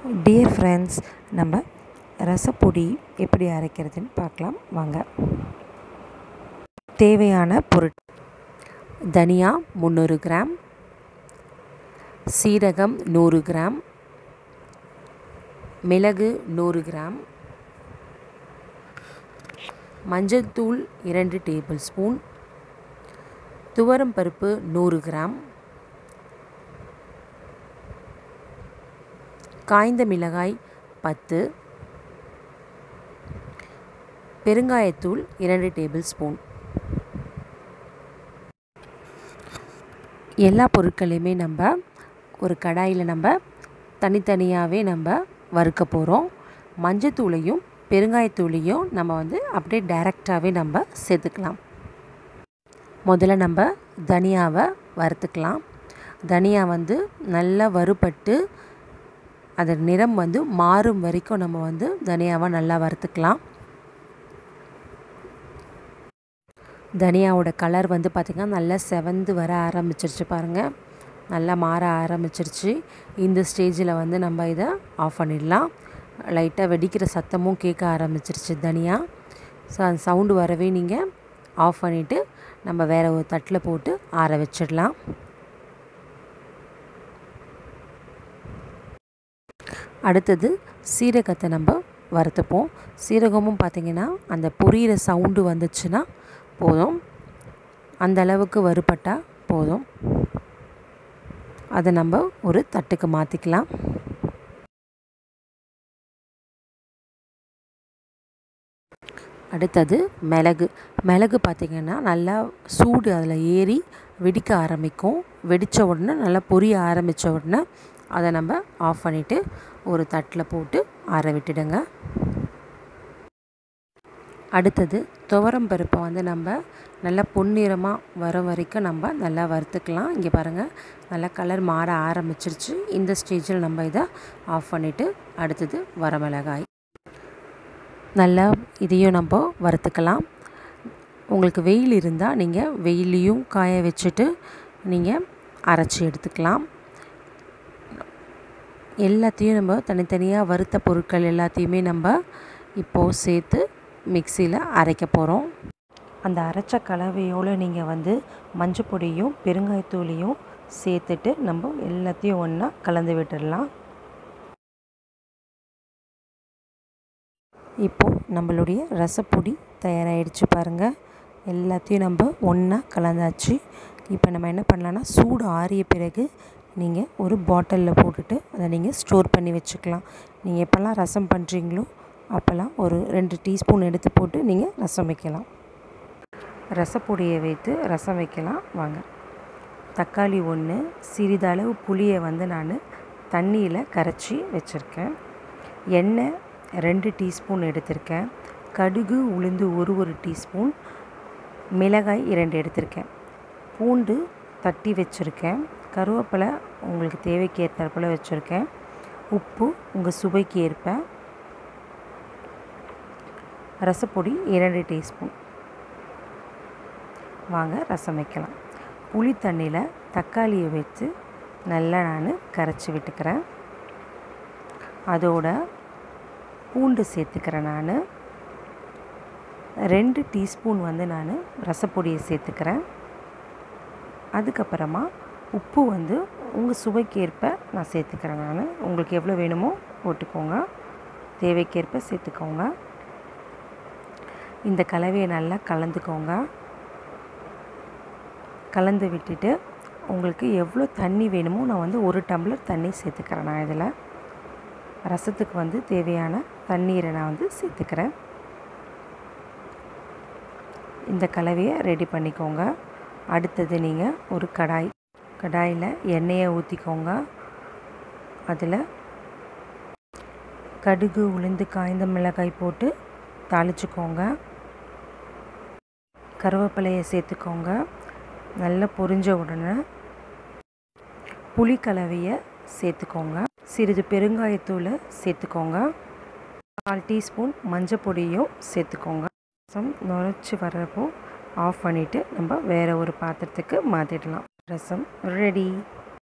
dear friends நம்ம ரசப்பொடி எப்படி அரைக்கிறதுன்னு பார்க்கலாம் வாங்க தேவையான பொருட் தனியா முந்நூறு கிராம் சீரகம் நூறு கிராம் மிளகு நூறு கிராம் மஞ்சள் தூள் இரண்டு டேபிள் ஸ்பூன் துவரம் பருப்பு நூறு கிராம் காய்ந்த மிளகாய் பத்து பெருங்காயத்தூள் இரண்டு டேபிள் ஸ்பூன் எல்லா பொருட்களையுமே நம்ம ஒரு கடாயில் நம்ம தனித்தனியாகவே நம்ம வறுக்க போகிறோம் மஞ்சத்தூளையும் பெருங்காயத்தூளையும் நம்ம வந்து அப்படியே டைரெக்டாகவே நம்ம சேர்த்துக்கலாம் முதல்ல நம்ம தனியாவை வறுத்துக்கலாம் தனியா வந்து நல்லா வறுபட்டு அதன் நிறம் வந்து மாறும் வரைக்கும் நம்ம வந்து தனியாவை நல்லா வறுத்துக்கலாம் தனியாவோட கலர் வந்து பார்த்திங்கன்னா நல்லா செவந்து வர ஆரம்பிச்சிருச்சு பாருங்கள் நல்லா மாற ஆரம்பிச்சிருச்சு இந்த ஸ்டேஜில் வந்து நம்ம இதை ஆஃப் பண்ணிடலாம் லைட்டாக வெடிக்கிற சத்தமும் கேட்க ஆரம்பிச்சிருச்சு தனியா ஸோ அந்த சவுண்டு வரவே நீங்கள் ஆஃப் பண்ணிவிட்டு நம்ம வேறு ஒரு தட்டில் போட்டு ஆற வச்சிடலாம் அடுத்தது சீரகத்தை நம்ம வறுத்துப்போம் சீரகமும் பார்த்திங்கன்னா அந்த பொரியிற சவுண்டு வந்துச்சுன்னா போதும் அந்த அளவுக்கு வறுபட்டால் போதும் அதை நம்ம ஒரு தட்டுக்கு மாற்றிக்கலாம் அடுத்தது மிளகு மிளகு பார்த்திங்கன்னா நல்லா சூடு அதில் ஏறி வெடிக்க ஆரம்பிக்கும் வெடித்த உடனே நல்லா பொரிய ஆரம்பித்த உடனே அதை நம்ம ஆஃப் பண்ணிவிட்டு ஒரு தட்டில் போட்டு ஆற விட்டுடுங்க அடுத்தது துவரம் பருப்பை வந்து நம்ம நல்லா பொன்னிறமாக வர வரைக்கும் நம்ம நல்லா வறுத்துக்கலாம் இங்கே பாருங்கள் நல்லா கலர் மாற ஆரம்பிச்சிருச்சு இந்த ஸ்டேஜில் நம்ம இதை ஆஃப் பண்ணிவிட்டு அடுத்தது வரமிளகாய் நல்லா இதையும் நம்ம வறுத்துக்கலாம் உங்களுக்கு வெயில் இருந்தால் நீங்கள் வெயிலையும் காய வச்சுட்டு நீங்கள் அரைச்சி எடுத்துக்கலாம் எல்லாத்தையும் நம்ம தனித்தனியாக வறுத்த பொருட்கள் எல்லாத்தையுமே நம்ம இப்போது சேர்த்து மிக்சியில் அரைக்க போகிறோம் அந்த அரைச்ச கலவையோடு நீங்கள் வந்து மஞ்சள் பொடியும் பெருங்காயத்தூளையும் சேர்த்துட்டு நம்ம எல்லாத்தையும் ஒன்றா கலந்து விட்டுடலாம் இப்போது நம்மளுடைய ரசப்பொடி தயாராகிடுச்சு பாருங்கள் எல்லாத்தையும் நம்ம ஒன்றா கலந்தாச்சு இப்போ நம்ம என்ன பண்ணலான்னா சூடு ஆறிய பிறகு நீங்கள் ஒரு பாட்டிலில் போட்டுட்டு அதை நீங்கள் ஸ்டோர் பண்ணி வச்சுக்கலாம் நீங்கள் எப்போல்லாம் ரசம் பண்ணுறீங்களோ அப்போல்லாம் ஒரு ரெண்டு டீஸ்பூன் எடுத்து போட்டு நீங்கள் ரசம் வைக்கலாம் ரசப்பொடியை வைத்து ரசம் வைக்கலாம் வாங்க தக்காளி ஒன்று சிறிதளவு புளியை வந்து நான் தண்ணியில் கரைச்சி வச்சுருக்கேன் எண்ணெய் ரெண்டு டீஸ்பூன் எடுத்திருக்கேன் கடுகு உளுந்து ஒரு ஒரு டீஸ்பூன் மிளகாய் இரண்டு எடுத்திருக்கேன் பூண்டு தட்டி வச்சுருக்கேன் கருவேப்பிலை உங்களுக்கு தேவைக்கு ஏற்றாற்போல் வச்சுருக்கேன் உப்பு உங்கள் சுவைக்கு ஏற்ப ரசப்பொடி இரண்டு டீஸ்பூன் வாங்க ரசம் வைக்கலாம் புளி தண்ணியில் தக்காளியை வச்சு நல்லா நான் கரைச்சி விட்டுக்கிறேன் அதோட பூண்டு சேர்த்துக்கிறேன் நான் ரெண்டு டீஸ்பூன் வந்து நான் ரசப்பொடியை சேர்த்துக்கிறேன் அதுக்கப்புறமா உப்பு வந்து உங்கள் சுவைக்கேற்ப நான் சேர்த்துக்கிறேன் நான் உங்களுக்கு எவ்வளோ வேணுமோ போட்டுக்கோங்க தேவைக்கேற்ப சேர்த்துக்கோங்க இந்த கலவையை நல்லா கலந்துக்கோங்க கலந்து விட்டுட்டு உங்களுக்கு எவ்வளோ தண்ணி வேணுமோ நான் வந்து ஒரு டம்ளர் தண்ணி சேர்த்துக்கிறேன் நான் இதில் ரசத்துக்கு வந்து தேவையான தண்ணீரை நான் வந்து சேர்த்துக்கிறேன் இந்த கலவையை ரெடி பண்ணிக்கோங்க அடுத்தது நீங்கள் ஒரு கடாய் கடாயில் எண்ணெயை ஊற்றிக்கோங்க அதில் கடுகு உளுந்து காய்ந்த மிளகாய் போட்டு தாளிச்சுக்கோங்க கருவேப்பிலையை சேர்த்துக்கோங்க நல்லா பொரிஞ்ச உடனே புளி கலவையை சேர்த்துக்கோங்க சிறிது பெருங்காயத்தூளை சேர்த்துக்கோங்க கால் டீஸ்பூன் மஞ்சள் பொடியும் சேர்த்துக்கோங்க ரசம் நுரைச்சி வர்றப்போ ஆஃப் பண்ணிவிட்டு நம்ம வேறு ஒரு பாத்திரத்துக்கு மாற்றிடலாம் ரசம் ரெடி